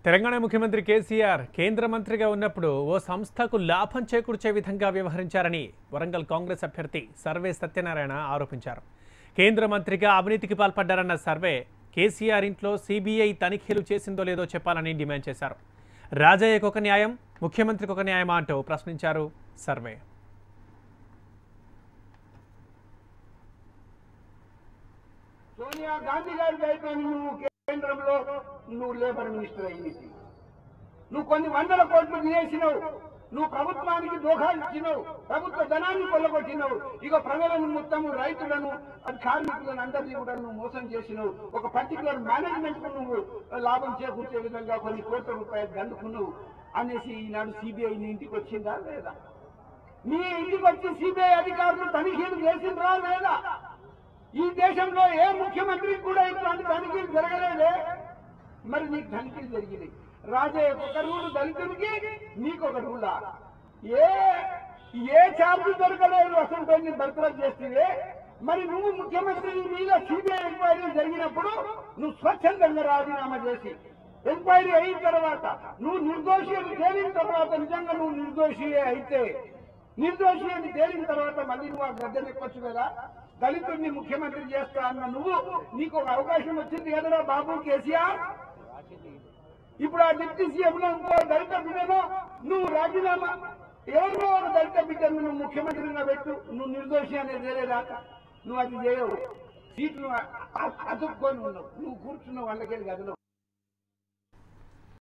తెలంగాణ ముఖ్యమంత్రి కేసీఆర్ కేంద్ర మంత్రిగా ఉన్నప్పుడు ఓ సంస్థకు లాభం చేకూర్చే విధంగా వ్యవహరించారని వరంగల్ కాంగ్రెస్ అభ్యర్థి సర్వే సత్యనారాయణ ఆరోపించారు కేంద్ర మంత్రిగా అవినీతికి పాల్పడ్డారన్న సర్వే కేసీఆర్ ఇంట్లో సిబిఐ తనిఖీలు చేసిందో లేదో చెప్పాలని డిమాండ్ చేశారు రాజయ్యకు ఒక న్యాయం ముఖ్యమంత్రికి ఒక న్యాయమా అంటూ ప్రశ్నించారు సర్వే సోనియా గాంధీ గారికి అయితే నువ్వు కేంద్రంలో నువ్వు లేబర్ మినిస్టర్ అయ్యింది నువ్వు కొన్ని వందల కోట్లు తినేసినావు నువ్వు ప్రభుత్వానికి దోఖాలు ఇచ్చినావు ప్రభుత్వ ధనాన్ని కొల్లగొట్టినావు ఇక ప్రజలను మొత్తం రైతులను అది కార్మికులను అందరినీ కూడా నువ్వు మోసం చేసినావు ఒక పర్టికులర్ మేనేజ్మెంట్ కు నువ్వు లాభం చేకూర్చే విధంగా కొన్ని కోట్ల రూపాయలు దండుకున్నావు అనేసి ఈనాడు సిబిఐ నీ ఇంటికి వచ్చిందా లేదా నీ ఇంటికి వచ్చి సిబిఐ అధికారులు తనిఖీలు చేసిండ్రా లేదా ఈ దేశంలో ఏ ముఖ్యమంత్రికి కూడా ఇట్లాంటి తనిఖీలు జరగలేదే మరి నీకు తనిఖీలు జరిగినాయి రాజయ్య ఒక రూలు దళితుడికి నీకు ఒక రూలా ఏ ఏ ఛార్జ్ దొరకలేదు అసలు కొన్ని బర్తరఫ్ చేస్తే మరి నువ్వు ముఖ్యమంత్రి మీద సిబిఐ ఎంక్వైరీ జరిగినప్పుడు నువ్వు స్వచ్ఛందంగా రాజీనామా చేసి ఎంక్వైరీ అయిన తర్వాత నువ్వు నిర్దోషి అని తేలిన తర్వాత నిజంగా నువ్వు నిర్దోషి అయితే నిర్దోషి అని తేలిన తర్వాత మళ్ళీ నువ్వు ఆ గద్దె ఎక్కొచ్చు కదా దళితుడిని ముఖ్యమంత్రి చేస్తా అన్న నువ్వు నీకు ఒక అవకాశం వచ్చింది కదరా బాబు కేసీఆర్ ఇప్పుడు ఆ డిప్యూటీ సీఎం లో ఇంకో దళిత బిడ్డను నువ్వు రాజీనామా ఎవరినో ఒక దళిత బిడ్డను నువ్వు ముఖ్యమంత్రిగా పెట్టు నువ్వు నిర్దోషి అనేది వేరే రాక నువ్వు అది చేయవు సీట్లు అతుక్కొని ఉన్నావు నువ్వు కూర్చున్న వాళ్ళకే గదిలో